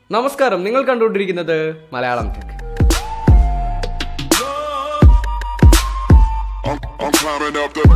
നമസ്കാരം നിങ്ങൾ കണ്ടുകൊണ്ടിരിക്കുന്നത് Malayalam tech I'm, I'm climbing up the.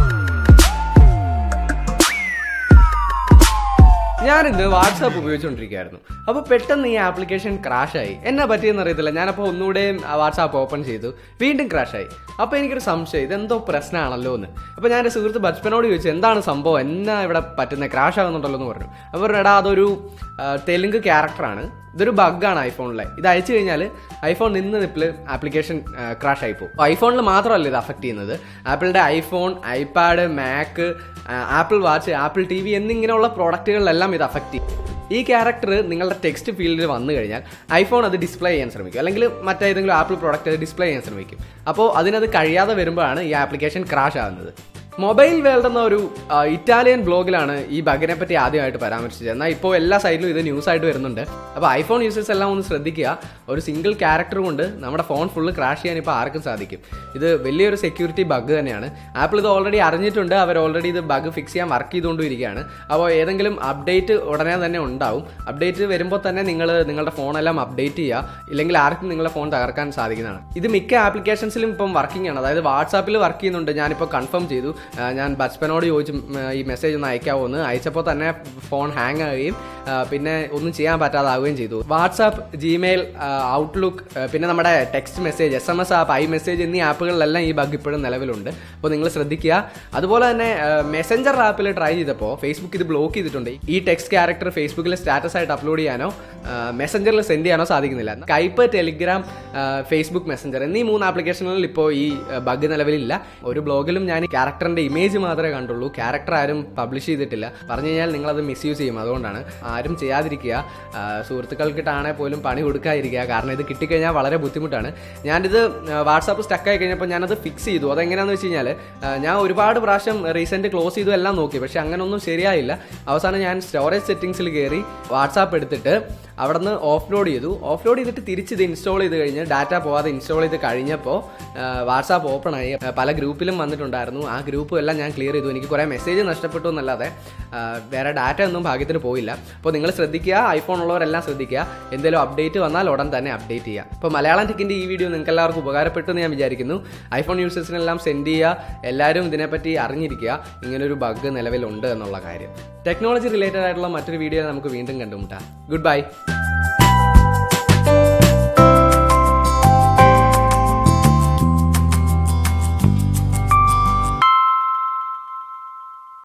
ഞാനിന്ന് വാട്സാപ്പ് ഉപയോഗിച്ചുകൊണ്ടിരിക്കുകയായിരുന്നു അപ്പോൾ പെട്ടെന്ന് ഈ ആപ്ലിക്കേഷൻ ക്രാഷായി എന്നാ പറ്റിയെന്ന് അറിയത്തില്ല ഞാനപ്പോൾ ഒന്നുകൂടെ വാട്സാപ്പ് ഓപ്പൺ ചെയ്തു വീണ്ടും ക്രാഷായി അപ്പോൾ എനിക്കൊരു സംശയം ഇതെന്തോ പ്രശ്നമാണല്ലോ എന്ന് അപ്പോൾ ഞാൻ എൻ്റെ സുഹൃത്ത് ബച്പനോട് ചോദിച്ചു എന്താണ് സംഭവം എന്നാ ഇവിടെ പറ്റുന്നത് ക്രാഷ് ആകുന്നുണ്ടല്ലോ എന്ന് പറഞ്ഞു അപ്പോൾ എടാ അതൊരു ആ, തെലുങ്ക് ക്യാരക്ടറാണ് ഇതൊരു ബഗ്ഗാണ് ഐഫോണിലെ ഇത് അയച്ചു കഴിഞ്ഞാൽ ഐഫോൺ നിന്ന് നിപ്പിൽ ആപ്ലിക്കേഷൻ ക്രാഷ് ആയി പോകും ഐഫോണിൽ മാത്രമല്ല ഇത് അഫക്റ്റ് ചെയ്യുന്നത് ആപ്പിളിൻ്റെ iPhone iPad Mac Apple watch Apple T V എന്നിങ്ങനെയുള്ള പ്രോഡക്റ്റുകളിലെല്ലാം ഇത് അഫക്റ്റ് ചെയ്യും ഈ ക്യാരക്ടർ നിങ്ങളുടെ ടെക്സ്റ്റ് ഫീൽഡിൽ വന്നു കഴിഞ്ഞാൽ ഐഫോൺ അത് ഡിസ്പ്ലേ ചെയ്യാൻ ശ്രമിക്കും അല്ലെങ്കിൽ മറ്റേതെങ്കിലും ആപ്പിൾ പ്രോഡക്റ്റ് അത് ഡിസ്പ്ലേ ചെയ്യാൻ ശ്രമിക്കും അപ്പോൾ അതിനത് കഴിയാതെ വരുമ്പോഴാണ് ഈ ആപ്ലിക്കേഷൻ ക്രാഷ് ആകുന്നത് മൊബൈൽ വേൾഡ് എന്ന ഒരു ആ, ഇറ്റാലിയൻ ബ്ലോഗിലാണ് ഈ ബഗിനെ പറ്റി ആദ്യമായിട്ട് പരാമർശിച്ചത് എന്നാൽ ഇപ്പോൾ എല്ലാ സൈഡിലും ഇത് ന്യൂസ് ആയിട്ട് വരുന്നുണ്ട് അപ്പോൾ ഐഫോൺ യൂസേഴ്സ് എല്ലാം ഒന്ന് ശ്രദ്ധിക്കുക ഒരു സിംഗിൾ ക്യാരക്ടർ കൊണ്ട് നമ്മുടെ ഫോൺ ഫുള്ള് ക്രാഷ് ചെയ്യാൻ ഇപ്പോൾ ആർക്കും സാധിക്കും ഇത് വലിയൊരു സെക്യൂരിറ്റി ബഗ് തന്നെയാണ് ആപ്പിൾ ഇത് ഓൾറെഡി അറിഞ്ഞിട്ടുണ്ട് അവർ ഓൾറെഡി ഇത് ബഗ് ഫിക്സ് ചെയ്യാൻ വർക്ക് ചെയ്തുകൊണ്ടിരിക്കുകയാണ് അപ്പോൾ ഏതെങ്കിലും അപ്ഡേറ്റ് ഉടനെ തന്നെ ഉണ്ടാവും അപ്ഡേറ്റ് വരുമ്പോൾ തന്നെ നിങ്ങൾ നിങ്ങളുടെ ഫോണെല്ലാം അപ്ഡേറ്റ് ചെയ്യുക ഇല്ലെങ്കിൽ ആർക്കും നിങ്ങളുടെ ഫോൺ തകർക്കാൻ സാധിക്കുന്നതാണ് ഇത് മിക്ക ആപ്ലിക്കേഷൻസിലും ഇപ്പം വർക്കിംഗ് ആണ് അതായത് വാട്സാപ്പിൽ വർക്ക് ചെയ്യുന്നുണ്ട് ഞാനിപ്പോൾ കൺഫേം ചെയ്തു ആ, ഞാൻ ബച്പനോട് ചോദിച്ചു ഉം, ഈ മെസ്സേജ് ഒന്ന് അയക്കാവോ എന്ന് അയച്ചപ്പോൾ തന്നെ ഫോൺ ഹാങ് ആവുകയും ആ, പിന്നെ ഒന്നും ചെയ്യാൻ പറ്റാതാവുകയും ചെയ്തു വാട്സാപ്പ് ജിമെയിൽ ഔട്ട്ലുക്ക് പിന്നെ നമ്മുടെ text message S M S app iMessage എന്നീ ആപ്പുകളിലെല്ലാം ഈ ബഗ് ഇപ്പോഴും നിലവിലുണ്ട് അപ്പോൾ നിങ്ങൾ ശ്രദ്ധിക്കുക അതുപോലെ തന്നെ മെസ്സഞ്ചർ ആപ്പിൽ ട്രൈ ചെയ്തപ്പോൾ ഫേസ്ബുക്ക് ഇത് ബ്ലോക്ക് ചെയ്തിട്ടുണ്ട് ഈ ടെക്സ്റ്റ് ക്യാരക്ടർ ഫേസ്ബുക്കിൽ സ്റ്റാറ്റസ് ആയിട്ട് അപ്ലോഡ് ചെയ്യാനോ മെസ്സഞ്ചറിൽ സെൻഡ് ചെയ്യാനോ സാധിക്കുന്നില്ല കൈപ്പ് ടെലിഗ്രാം ഫേസ്ബുക്ക് മെസ്സഞ്ചർ എന്നീ മൂന്ന് ആപ്ലിക്കേഷനുകളിൽ ഇപ്പോൾ ഈ ബഗ് നിലവിലില്ല ഒരു ബ്ലോഗിലും ഞാൻ ക്യാരക്ടറിന്റെ ഇമേജ് മാത്രമേ കണ്ടുള്ളൂ ക്യാരക്ടർ ആരും പബ്ലിഷ് ചെയ്തിട്ടില്ല പറഞ്ഞു കഴിഞ്ഞാൽ നിങ്ങളത് മിസ്യൂസ് ചെയ്യും അതുകൊണ്ടാണ് ആരും ചെയ്യാതിരിക്കുക ആ, സുഹൃത്തുക്കൾക്കിട്ടാണെ പോലും പണി കൊടുക്കാതിരിക്കുക കാരണം ഇത് കിട്ടിക്കഴിഞ്ഞാൽ വളരെ ബുദ്ധിമുട്ടാണ് ഞാനിത് വാട്സാപ്പ് സ്റ്റക്കായി കഴിഞ്ഞപ്പോൾ ഞാനത് ഫിക്സ് ചെയ്തു അതെങ്ങനെയാണെന്ന് വെച്ച് കഴിഞ്ഞാൽ ഞാൻ ഒരുപാട് പ്രാവശ്യം റീസെൻറ്റ് ക്ലോസ് ചെയ്തു എല്ലാം നോക്കി പക്ഷെ അങ്ങനെയൊന്നും ശരിയായില്ല അവസാനം ഞാൻ സ്റ്റോറേജ് സെറ്റിംഗ്സിൽ കയറി വാട്സാപ്പ് എടുത്തിട്ട് അവിടെ നിന്ന് ഓഫ് ലോഡ് ചെയ്തു ഓഫ് ലോഡ് ചെയ്തിട്ട് തിരിച്ച് ഇത് ഇൻസ്റ്റാൾ ചെയ്ത് കഴിഞ്ഞ് ഡാറ്റ പോവാതെ ഇൻസ്റ്റാൾ ചെയ്ത് കഴിഞ്ഞപ്പോൾ വാട്സാപ്പ് ഓപ്പൺ ആയി ആ, പല ഗ്രൂപ്പിലും വന്നിട്ടുണ്ടായിരുന്നു ആ ഗ്രൂപ്പും എല്ലാം ഞാൻ ക്ലിയർ ചെയ്തു എനിക്ക് കുറേ മെസ്സേജ് നഷ്ടപ്പെട്ടു എന്നല്ലാതെ ആ, വേറെ ഡാറ്റ ഒന്നും ഭാഗ്യത്തിന് പോയില്ല അപ്പോൾ നിങ്ങൾ ശ്രദ്ധിക്കുക ഐഫോൺ ഉള്ളവരെല്ലാം ശ്രദ്ധിക്കുക എന്തെങ്കിലും അപ്ഡേറ്റ് വന്നാൽ ഉടൻ തന്നെ അപ്ഡേറ്റ് ചെയ്യുക അപ്പോൾ മലയാളം ടെക്കിൻ്റെ ഈ വീഡിയോ നിങ്ങൾക്ക് എല്ലാവർക്കും ഉപകാരപ്പെട്ടു എന്ന് ഞാൻ വിചാരിക്കുന്നു ഐഫോൺ യൂസേഴ്സിനെല്ലാം സെൻഡ് ചെയ്യുക എല്ലാവരും ഇതിനെപ്പറ്റി അറിഞ്ഞിരിക്കുക ഇങ്ങനൊരു ബഗ് നിലവിലുണ്ട് എന്നുള്ള കാര്യം ടെക്നോളജി റിലേറ്റഡ് ആയിട്ടുള്ള മറ്റൊരു വീഡിയോ നമുക്ക് വീണ്ടും കണ്ടുമുട്ടാം ഗുഡ് ബൈ